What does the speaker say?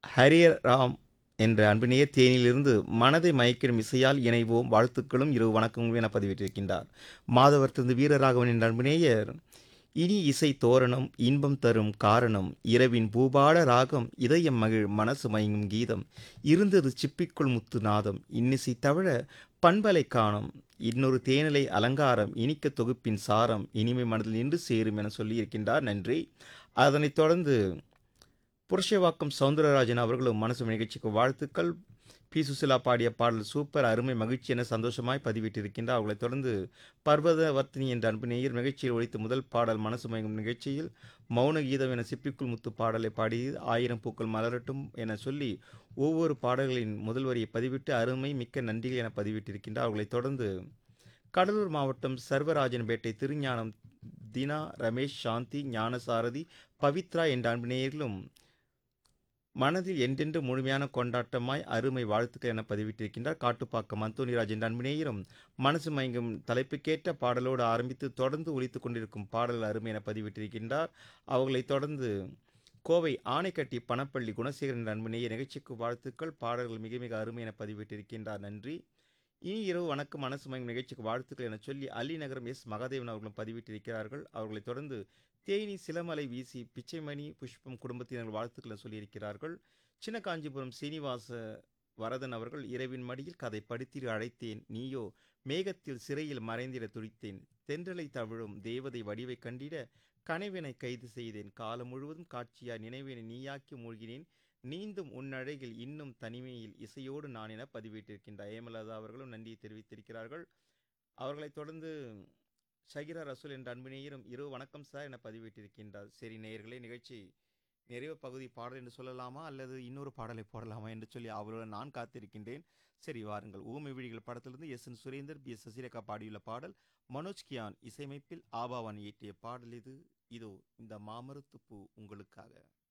ஹரிராம் என்ற அன்பினையர் தேனியிலிருந்து மனதை மயக்கிடும் இசையால் இணைவோம் வாழ்த்துக்களும் இரவு வணக்கங்களும் என பதிவிட்டிருக்கின்றார் மாதவர் திருந்து வீரராகவன் என்ற அன்பினேயர் இனி இசை தோரணம் இன்பம் தரும் காரணம் இரவின் பூபாட ராகம் இதயம் மகிழ் மனசு மயங்கும் கீதம் இருந்தது சிப்பிக்குள் முத்து நாதம் இன்னிசை தவிர பண்பலை காணும் இன்னொரு தேனிலை அலங்காரம் இனிக்க தொகுப்பின் சாரம் இனிமை மனதில் நின்று சேரும் என சொல்லியிருக்கின்றார் நன்றி அதனைத் தொடர்ந்து புருஷவாக்கம் சவுந்தரராஜன் அவர்களும் மனசு நிகழ்ச்சிக்கு வாழ்த்துக்கள் பி சுசிலா பாடிய பாடல் சூப்பர் அருமை மகிழ்ச்சி என சந்தோஷமாய் பதிவிட்டிருக்கின்றார் அவர்களைத் தொடர்ந்து பர்வதவர்த்தினி என்ற அன்பு நேயர் நிகழ்ச்சியில் ஒழித்த முதல் பாடல் மனசு மயங்கும் நிகழ்ச்சியில் மௌன கீதம் என சிப்பிக்குள் முத்து பாடலை பாடி ஆயிரம் பூக்கள் மலரட்டும் என சொல்லி ஒவ்வொரு பாடல்களின் முதல் வரியை பதிவிட்டு அருமை மிக்க நன்றிகள் என பதிவிட்டிருக்கின்றார் அவர்களைத் தொடர்ந்து கடலூர் மாவட்டம் சர்வராஜன்பேட்டை திருஞானம் தினா ரமேஷ் சாந்தி ஞானசாரதி பவித்ரா என்ற அன்பு நேயர்களும் மனதில் என்றென்று முழுமையான கொண்டாட்டமாய் அருமை வாழ்த்துக்கள் என பதிவிட்டிருக்கின்றார் காட்டுப்பாக்கம் அந்தோனிராஜ் என்ற அன்பினேயரும் மனசு மயங்கும் தலைப்புக்கேற்ற பாடலோடு ஆரம்பித்து தொடர்ந்து ஒலித்துக் கொண்டிருக்கும் பாடல் அருமை என பதிவிட்டிருக்கின்றார் அவர்களைத் தொடர்ந்து கோவை ஆணைக்கட்டி பணப்பள்ளி குணசேகரன் என்ற அன்பினேயர் நிகழ்ச்சிக்கு வாழ்த்துக்கள் பாடல்கள் மிக மிக அருமை என பதிவிட்டிருக்கின்றார் நன்றி இனி இரவு வணக்கம் மனசு மயங்கும் நிகழ்ச்சிக்கு வாழ்த்துக்கள் என சொல்லி அலி நகரம் எஸ் மகாதேவன் அவர்களும் பதிவிட்டிருக்கிறார்கள் அவர்களைத் தொடர்ந்து தேனி சிலமலை வீசி பிச்சைமணி புஷ்பம் குடும்பத்தினர் வாழ்த்துக்களை சொல்லியிருக்கிறார்கள் சின்ன காஞ்சிபுரம் சீனிவாச வரதன் அவர்கள் இரவின் மடியில் கதை படித்திரு அழைத்தேன் நீயோ மேகத்தில் சிறையில் மறைந்திட துடித்தேன் தென்றலை தவிழும் தேவதை வடிவை கண்டிட கனவினை கைது செய்தேன் காலம் முழுவதும் காட்சியாய் நினைவினை நீயாக்கி மூழ்கினேன் நீந்தும் உன்னழகில் இன்னும் தனிமையில் இசையோடு நான் என பதிவிட்டிருக்கின்றார் ஏமலதா அவர்களும் நன்றியை தெரிவித்திருக்கிறார்கள் அவர்களைத் தொடர்ந்து ஷகிரா ரசூல் என்ற அன்பு நேயரும் இரவு வணக்கம் சார் என பதிவிட்டிருக்கின்றார் சரி நேயர்களே நிகழ்ச்சி நிறைவு பகுதி பாடல் என்று சொல்லலாமா அல்லது இன்னொரு பாடலை போடலாமா என்று சொல்லி அவருடன் நான் காத்திருக்கின்றேன் சரி வாருங்கள் ஊமை விழிகள் படத்திலிருந்து S N Surendar P S Sasirekha பாடியுள்ள பாடல் மனோஜ் கியான் இசையமைப்பில் ஆபாவான் இயற்றிய பாடல் இது இதோ இந்த மாமரத்து பூ உங்களுக்காக